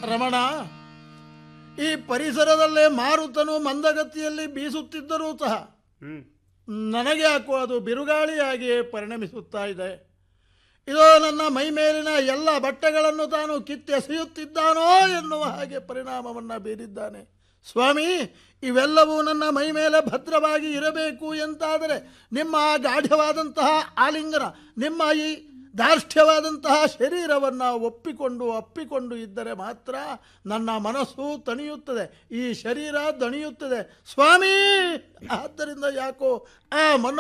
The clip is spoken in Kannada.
ರಮಣ ಈ ಪರಿಸರದಲ್ಲೇ ಮಾರುತನು ಮಂದಗತಿಯಲ್ಲಿ ಬೀಸುತ್ತಿದ್ದರೂ ಸಹ ಹ್ಮ್ ನನಗೆ ಯಾಕೋ ಅದು ಬಿರುಗಾಳಿಯಾಗಿಯೇ ಪರಿಣಮಿಸುತ್ತಾ ಇದೆ ಇದೋ ನನ್ನ ಮೈ ಮೇಲಿನ ಎಲ್ಲ ಬಟ್ಟೆಗಳನ್ನು ತಾನು ಕಿತ್ತೆಸೆಯುತ್ತಿದ್ದಾನೋ ಎನ್ನುವ ಹಾಗೆ ಪರಿಣಾಮವನ್ನು ಬೀರಿದ್ದಾನೆ ಸ್ವಾಮಿ ಇವೆಲ್ಲವೂ ನನ್ನ ಮೈ ಮೇಲೆ ಭದ್ರವಾಗಿ ಇರಬೇಕು ಎಂತಾದರೆ ನಿಮ್ಮ ಆ ಗಾಢವಾದಂತಹ ಆಲಿಂಗನ ನಿಮ್ಮ ಈ ದಾರ್ಢ್ಯವಾದಂತಹ ಶರೀರವನ್ನು ಒಪ್ಪಿಕೊಂಡು ಅಪ್ಪಿಕೊಂಡು ಇದ್ದರೆ ಮಾತ್ರ ನನ್ನ ಮನಸ್ಸು ತಣಿಯುತ್ತದೆ ಈ ಶರೀರ ದಣಿಯುತ್ತದೆ ಸ್ವಾಮಿ ಆದ್ದರಿಂದ ಯಾಕೋ ಆ ಮನ್